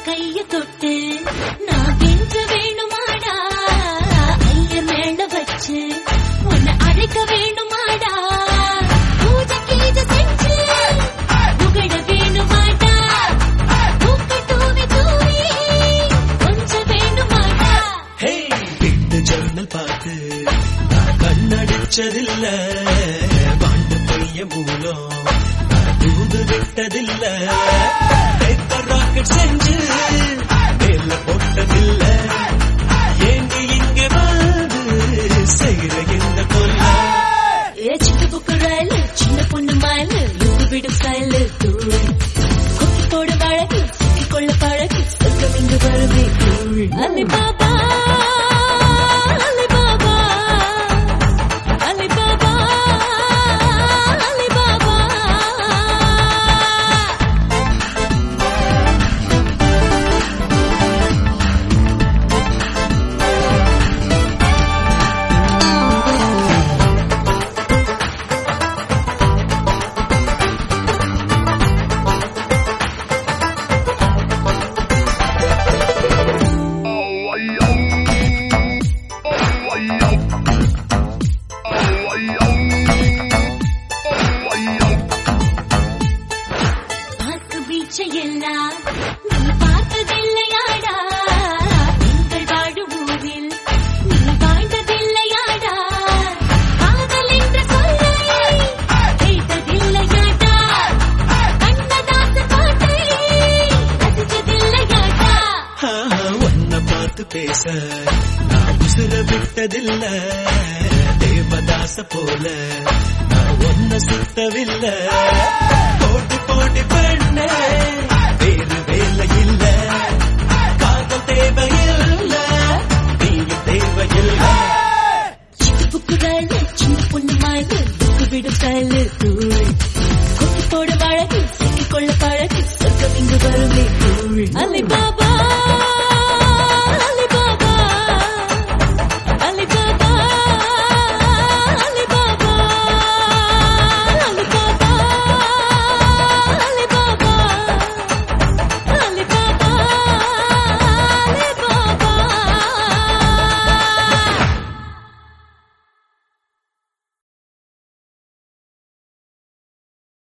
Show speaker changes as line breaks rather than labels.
கைய தொட்டு நான் கெஞ்ச வேணுமாடா ஐயர் மேல வச்சு உன்னை அழைக்க வேணுமாடா பூஜை கீஜ செஞ்சு புகழ வேணுமாடா பூக்கள் தூவி தூவி கொஞ்சம் வேணுமாடா
ஹே வீட்டு ஜன்னல் பார்த்து நான் கண்ணடிச்சதில்ல வாண்டு பைய மூலம் நான் தூது விட்டதில்ல பேப்பர் ராக்கெட் செஞ்சு மேல போட்டதில்ல ஏண்டி இங்க வந்து செய்யற இந்த கொல்ல
ஏ சின்ன புக்கு ரயில் சின்ன பொண்ணு மயில் லுக்கு விடு ஸ்டைல் தூள் கொக்கி போடு வழக்கு சிக்கி கொள்ள பழகு சொர்க்கம் இங்கு வருமே தூள் அலி பாபா அலி பாபா அலி பாபா அலி பாபா பார்க்க பீச்சை எல்லாம் நீ பார்த்ததில்லையாடா எங்கள் வாழும் ஊரில் நீ வாழ்ந்ததில்லையாடா காதல் என்ற சொல்லை கேட்டதில்லையாடா கண்ணதாச பாட்டை ரசிச்சதில்லையாடா
உன்னை பார்த்து பேச நான் உசுர விட்டதில்ல தேவதாச போல நான் ஒன்ன சுத்தவில்ல போட்டி போட்டி பண்ண வேறு வேலை இல்ல காதல் தேவையில்ல நீங்க தேவையில்லை
சின்ன புக்கு ரயில் சின்ன பொண்ணு மயில் லுக்கு விடு ஸ்டைல் தூள் கொக்கி போடு வழக்கு சிக்கி கொள்ள பழகு சொர்க்கம் இங்கு வருமே தூள் அலி பாபா